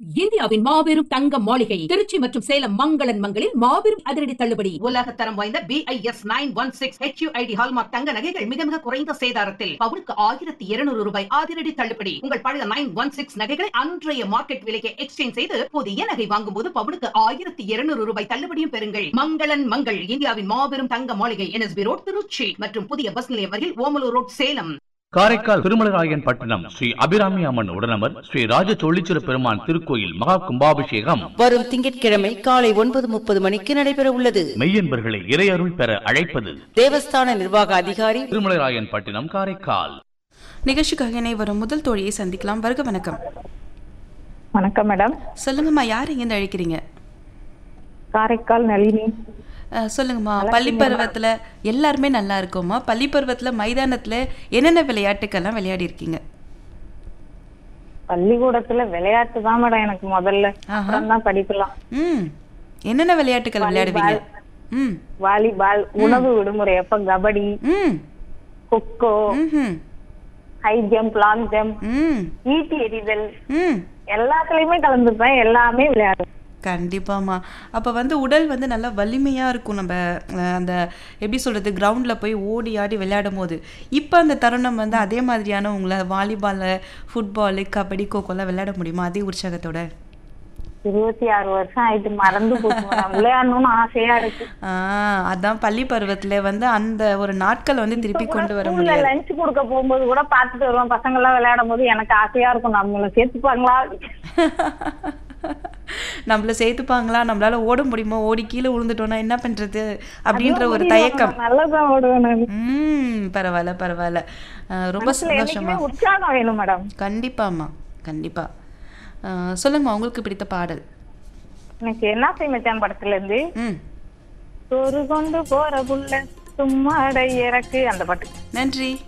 இந்தியாவின் மாபெரும் தங்க மாளிகை திருச்சி மற்றும் சேலம் மங்களன் மங்களில் மாபெரும் அதிரடி தள்ளுபடி உலக தரம் வாய்ந்த BIS nine one six HUID hallmark தங்க நகைகள் மிக மிக குறைந்த சேதாரத்தில் பவுனுக்கு ஆயிரத்தி இருநூறு ரூபாய் அதிரடி தள்ளுபடி உங்கள் பழைய நைன் ஒன் சிக்ஸ் நகைகளை அன்றைய மார்க்கெட் விலைக்கு எக்ஸ்சேஞ்ச் செய்து புதிய நகை வாங்கும் போது பவுனுக்கு ஆயிரத்தி இருநூறு ரூபாய் தள்ளுபடியும் பெறுங்கள் மங்களன் மங்கள் இந்தியாவின் மாபெரும் தங்க மாளிகை என்எஸ்பி ரோட் திருச்சி மற்றும் புதிய பஸ் நிலையம் வரையில் ஓமலூர் ரோட் சேலம் காரைக்கால் திருமலராயன் பட்டணம் ஸ்ரீ அபிராமி அம்மன் உடனமர் ஸ்ரீ ராஜ தொழிச்சிர பெருமான் திருக்கோயில் மகா கும்பாபிஷேகம் வரும் திங்கட்கிழமை காலை ஒன்பது முப்பது மணிக்கு நடைபெற உள்ளது மெய்யன்பர்களை இறையருள் பெற அழைப்பது தேவஸ்தான நிர்வாக அதிகாரி திருமலராயன் பட்டினம் காரைக்கால் நிகழ்ச்சிக்காக இணை வரும் முதல் தோழியை சந்திக்கலாம் வருக வணக்கம் வணக்கம் மேடம் சொல்லுங்கம்மா யார் எங்கேருந்து அழைக்கிறீங்க காரைக்கால் நளினி அஹ், சொல்லுங்கம்மா பள்ளி பருவத்தில் எல்லாருமே நல்லா இருக்கோம்மா பள்ளி பருவத்தில் மைதானத்தில் என்னென்ன விளையாட்டுக்கெல்லாம் விளையாடி இருக்கீங்க பள்ளிக்கூடத்துல விளையாட்டு தான் மேடம் எனக்கு முதல்ல ஆஹா. அப்புறம் தான் படிக்கலாம் ம் என்னென்ன விளையாட்டுகள் விளையாடுவீங்க ம் வாலிபால் உணவு விடுமுறை அப்ப கபடி ம் கொக்கோ ம்ஹும். ஹை ஜம்ப் லாங் ஜம்ப் ம் ஈட்டி எறிதல் ம் எல்லாத்துலயுமே கலந்துப்பேன் எல்லாமே விளையாடுவேன் கண்டிப்பாம்மா அப்போ வந்து உடல் வந்து நல்லா வலிமையாக இருக்கும் நம்ம அஹ், அந்த எப்படி சொல்கிறது கிரவுண்டில் போய் ஓடி ஆடி விளையாடும் போது இப்போ அந்த தருணம் வந்து அதே மாதிரியான உங்களை வாலிபாலு ஃபுட்பாலு கபடி கோகோலாம் விளையாட முடியுமா அதே உற்சாகத்தோட இருபத்தி ஆறு வருஷம் ஆயிட்டு மறந்து போச்சு மேடம் விளையாடணும்னு ஆசையா இருக்கு ஆ அதான் பள்ளி பருவத்தில் வந்து அந்த ஒரு நாட்கள் வந்து திருப்பி கொண்டு வர ஸ்கூல்ல முடியாது லஞ்ச் கொடுக்க போகும்போது கூட பார்த்துட்டு வருவேன் பசங்க எல்லாம் விளையாடும் போது எனக்கு ஆசையா இருக்கும் நம்மள சேர்த்துப்பாங்களா நம்மள சேர்த்துப்பாங்களா நம்மளால ஓட முடியுமா ஓடி கீழே விழுந்துட்டோம்னா என்ன பண்றது அப்படின்ற ஒரு தயக்கம் நல்லதான் ஓடுவேன் நான் ம் பரவாயில்ல பரவாயில்ல அஹ், ரொம்ப மனசுல சந்தோஷமா என்னைக்குமே உற்சாகம் வேணும் மேடம் கண்டிப்பாம்மா கண்டிப்பா அஹ், சொல்லுங்கம்மா உங்களுக்கு பிடித்த பாடல் எனக்கு என்ன செய்மச்சான் படத்துல இருந்து ம் சோறு கொண்டு போற புள்ள சும்மா அடை இறக்கு அந்த பாட்டு நன்றி